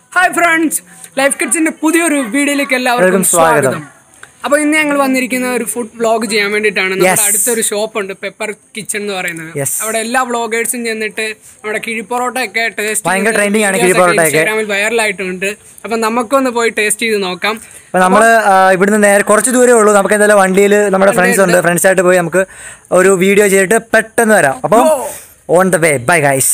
Hi friends life കിഡ്സിന്റെ പുതിയൊരു വീഡിയോയിലേക്ക് എല്ലാവർക്കും എല്ലാവർക്കും സ്വാഗതം. സ്വാഗതം അപ്പൊ ഇന്ന് ഞങ്ങൾ വന്നിരിക്കുന്ന ഒരു ഫുഡ് വ്ളോഗ് ചെയ്യാൻ വേണ്ടിയിട്ടാണ് നമ്മുടെ Yes. അടുത്തൊരു ഷോപ്പ് ഉണ്ട് പെപ്പർ കിച്ചൺ എന്ന് പറയുന്നത് Yes. അവിടെ എല്ലാ വ്ളോഗേഴ്സും ചെന്നിട്ട് നമ്മുടെ കിഴിപ്പൊറോട്ട ഒക്കെ ടേസ്റ്റ് ഭയങ്കര trending ആണ് കിഴിപ്പൊറോട്ട ഒക്കെ. ഇൻസ്റ്റാഗ്രാമിൽ വൈറലായിട്ടുണ്ട് അപ്പൊ നമുക്കൊന്ന് പോയി ടേസ്റ്റ് ചെയ്ത് നോക്കാം അപ്പൊ നമ്മള് ആ, ഇവിടുന്ന് നേരെ കുറച്ച് ദൂരമേ ഉള്ളൂ നമുക്ക് എന്തായാലും വണ്ടിയിൽ നമ്മുടെ ഫ്രണ്ട്സ് ഉണ്ട് ഫ്രണ്ട്സ് ആയിട്ട് പോയി നമുക്ക് ഒരു വീഡിയോ ചെയ്തിട്ട് പെട്ടെന്ന് വരാം അപ്പം on the way bye guys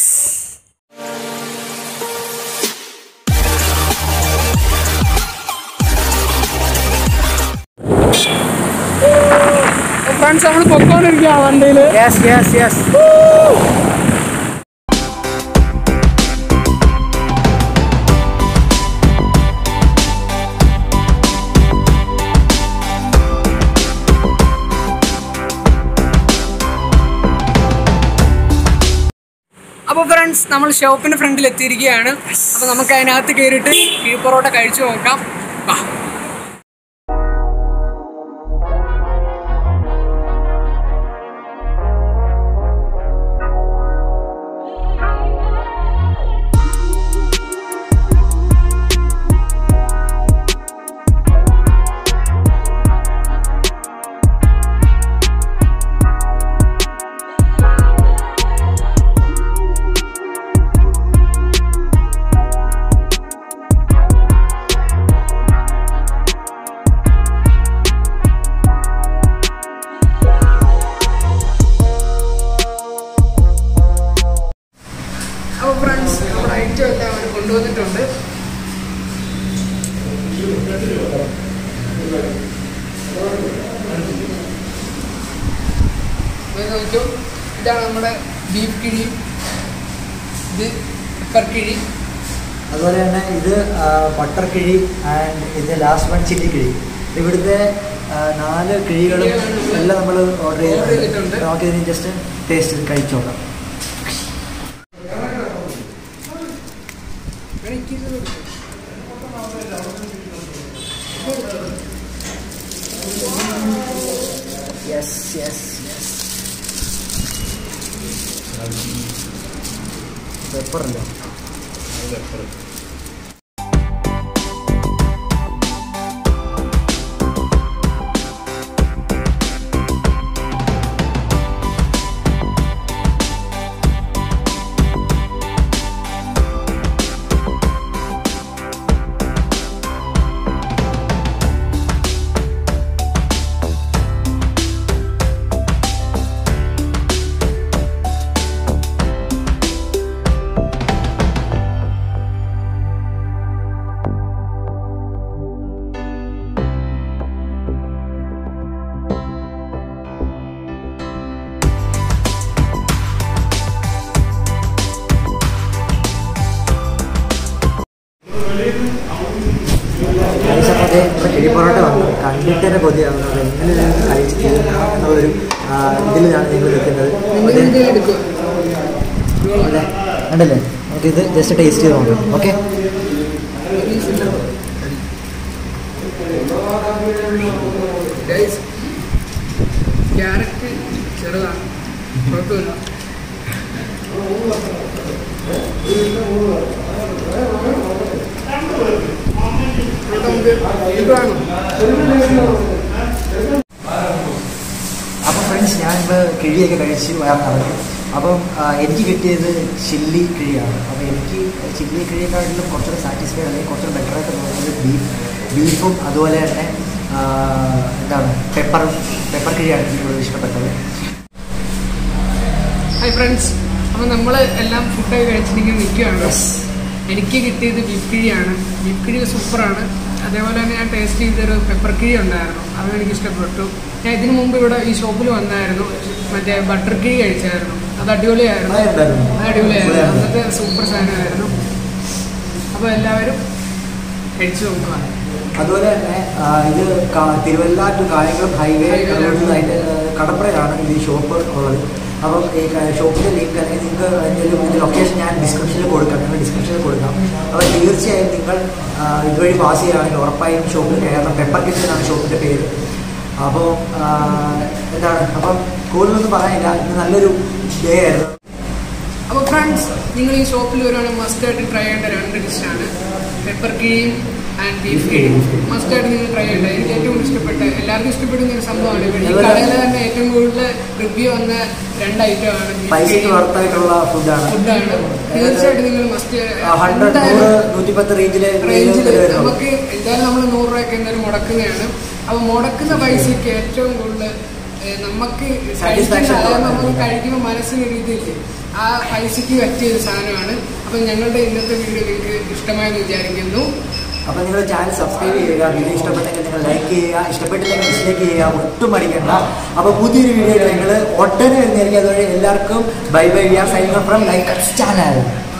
friends നമ്മൾ പൊക്കോണ്ടിരിക്കുക വണ്ടിയിൽ യെസ് യെസ് യെസ് അപ്പോൾ ഫ്രണ്ട്സ് നമ്മൾ ഷോപ്പിന്റെ ഫ്രണ്ടിൽ എത്തിയിരിക്കുകയാണ് അപ്പോൾ നമുക്ക് അതിനകത്ത് കയറിയിട്ട് കിഴിപ്പൊറോട്ട കഴിച്ചു നോക്കാം വാ അപ്പോൾ ഫ്രണ്ട്സ് നമ്മുടെ ഐറ്റം എല്ലാം അവർ കൊണ്ടുവന്നിട്ടുണ്ട് ഇത് നോക്കൂ ഇതാണ് നമ്മുടെ ബീഫ് കിഴി ഇത് പെപ്പർ കിഴി അതുപോലെ തന്നെ ഇത് ബട്ടർ കിഴി ആൻഡ് ഇത് ലാസ്റ്റ് വൺ ചില്ലി കിഴി ഇവിടുത്തെ ആ, നാല് കിഴികളും എല്ലാം നമ്മൾ ഓർഡർ ചെയ്തിട്ടുണ്ട്. ചെയ്തിട്ടുണ്ട് നമുക്ക് ഇതിന് ജസ്റ്റ് ടേസ്റ്റ് കഴിച്ചു നോക്കാം എനിക്കിത് കൊടുക്ക്. യെസ് യെസ് യെസ് പെപ്പറല്ലോ നമ്മുടെ കിഴി പൊറോട്ട വന്നു കണ്ടിട്ട് തന്നെ കൊതിയാവുന്നത് എങ്ങനെ ഇത് കഴിച്ച് തീർക്കണം എന്നുള്ളൊരു ആ, ഇതിലാണ് നിങ്ങൾ നിൽക്കുന്നത് നിങ്ങൾ ഇത് എടുക്കുക അല്ലേ കണ്ടല്ലേ നമുക്കിത് ജസ്റ്റ് ടേസ്റ്റ് ചെയ്ത് നോക്കാം ഓക്കെ ഗൈസ് ക്യാരറ്റ് ചെറുതാണ് കുഴപ്പമില്ല ഇവിടെ നമുക്ക് ഇത് വേണം അപ്പം ഫ്രണ്ട്സ് ഞാനിപ്പോൾ കിഴിയൊക്കെ കഴിച്ച് വരാൻ നടന്നു അപ്പം ആ, എനിക്ക് കിട്ടിയത് ചില്ലി കിഴിയാണ് അപ്പോൾ എനിക്ക് ചില്ലി കിഴിയെക്കാട്ടിലും കുറച്ചുകൂടെ സാറ്റിസ്ഫൈഡ് അല്ലെങ്കിൽ കുറച്ചുകൂടെ ബെറ്റർ ആയിട്ട് തോന്നുന്നത് ബീഫ് ബീഫും അതുപോലെ തന്നെ ആ, എന്താണ് പെപ്പറും പെപ്പർ കിഴിയാണ് എനിക്ക് കൂടുതൽ ഇഷ്ടപ്പെട്ടത് ഹായ് ഫ്രണ്ട്സ് അപ്പോൾ നമ്മൾ എല്ലാം ഫുഡൊക്കെ കഴിച്ചിട്ടിങ്ങനെ നിൽക്കുകയാണ് എനിക്ക് കിട്ടിയത് ബീഫ് കിഴിയാണ് ബീഫ് കിഴി സൂപ്പറാണ് അതേപോലെ തന്നെ ഞാൻ ടേസ്റ്റ് ചെയ്തൊരു പെപ്പർ കിഴി ഉണ്ടായിരുന്നു അതും എനിക്ക് ഇഷ്ടപ്പെട്ടു ഞാൻ ഇതിനു മുമ്പ് ഇവിടെ ഈ ഷോപ്പിൽ വന്നായിരുന്നു മറ്റേ ബട്ടർ കിഴി കഴിച്ചായിരുന്നു അത് അടിപൊളിയായിരുന്നു അതായിരുന്നു. അത് അടിപൊളിയായിരുന്നു അന്നത്തെ സൂപ്പർ സാധനമായിരുന്നു അപ്പോൾ എല്ലാവരും കഴിച്ചു നോക്കുക അതുപോലെ തന്നെ ആ, ഇത് കാ- തിരുവല്ല ടു കായംകുളം ഹൈവേ റോഡിൽ അതിൻ്റെ കടപ്പുറയാണ് ഇത് ഈ ഷോപ്പ് ഉള്ളത് അപ്പം ഈ ക- ഷോപ്പിൻ്റെ ലിങ്ക് അല്ലെങ്കിൽ നിങ്ങൾക്ക് അതിൻ്റെ ഒരു ഇതിൻ്റെ ലൊക്കേഷൻ ഞാൻ ഡിസ്ക്രിപ്ഷനിൽ കൊടുക്കാം നിങ്ങൾ ഡിസ്ക്രിപ്ഷനിൽ കൊടുക്കാം അപ്പോൾ തീർച്ചയായും നിങ്ങൾ ആ, ഇതുവഴി പാസ് ചെയ്യുകയാണെങ്കിൽ ഉറപ്പായും ഷോപ്പിൽ കയറണം പെപ്പർ കിച്ചൻ എന്നാണ് ഷോപ്പിൻ്റെ പേര് അപ്പോൾ എന്താണ് അപ്പം കൂടുതലൊന്നും പറയാനില്ല ഇന്ന് നല്ലൊരു ഡേ ആയിരുന്നു അപ്പോൾ ഫ്രണ്ട്സ് നിങ്ങൾ ഈ ഷോപ്പിൽ വരുവാണെങ്കിൽ മസ്റ്റായിട്ട് ട്രൈ ചെയ്യേണ്ട രണ്ട് ഡിഷാണ് പെപ്പർ കിഴിയും ആൻഡ് ബീഫ് കിഴിയും മസ്റ്റായിട്ട് നിങ്ങൾ ട്രൈ ചെയ്യേണ്ട എനിക്ക് ഏറ്റവും ഇഷ്ടപ്പെട്ട എല്ലാവർക്കും ഇഷ്ടപ്പെടുന്ന ഒരു സംഭവമാണ് ഇവിടെ ഈ അതുപോലെ- കടയിൽ തന്നെ ഏറ്റവും കൂടുതൽ റിവ്യൂ വന്ന രണ്ട് ഐറ്റമാണ് പൈസയ്ക്ക് വർത്തായിട്ടുള്ള ഫുഡാണ് ഫുഡാണ് തീർച്ചയായിട്ടും നിങ്ങൾ മസ്റ്റ് ഹൺഡ്രഡ് നൂറ് നൂറ്റിപ്പത്ത് റേഞ്ചില് റേഞ്ചിൽ വരുന്നുള്ളൂ നമുക്ക് എന്തായാലും നമ്മൾ നൂറ് രൂപയ്ക്ക് എന്തായാലും മുടക്കുന്നതാണ് അപ്പോൾ മുടക്കുന്ന പൈസയ്ക്ക് ഏറ്റവും കൂടുതൽ ഏഹ്, നമുക്ക് Satisfaction കഴിക്കുന്ന അതായത് ഉള്ള നമുക്ക് കഴിക്കുമ്പോൾ മനസ്സിനൊരു ഇതില്ലേ ആ പൈസയ്ക്ക് പറ്റിയ ഒരു സാധനമാണ് അപ്പം ഞങ്ങളുടെ ഇന്നത്തെ വീഡിയോ നിങ്ങൾക്ക് ഇഷ്ടമായെന്ന് വിചാരിക്കുന്നു അപ്പൊ നിങ്ങൾ ചാനൽ സബ്സ്ക്രൈബ് ചെയ്യുക വീഡിയോ ഇഷ്ടപ്പെട്ടെങ്കിൽ നിങ്ങൾ ലൈക്ക് ചെയ്യുക ഇഷ്ടപ്പെട്ടില്ലെങ്കിൽ ഡിസ്ലൈക്ക് ചെയ്യുക ഒട്ടും മടിക്കണ്ട അപ്പൊ പുതിയൊരു വീഡിയോ നിങ്ങൾ ഒട്ടനെ വരുന്നതായിരിക്കും അതുവഴി എല്ലാവർക്കും bye bye we are signing from like channel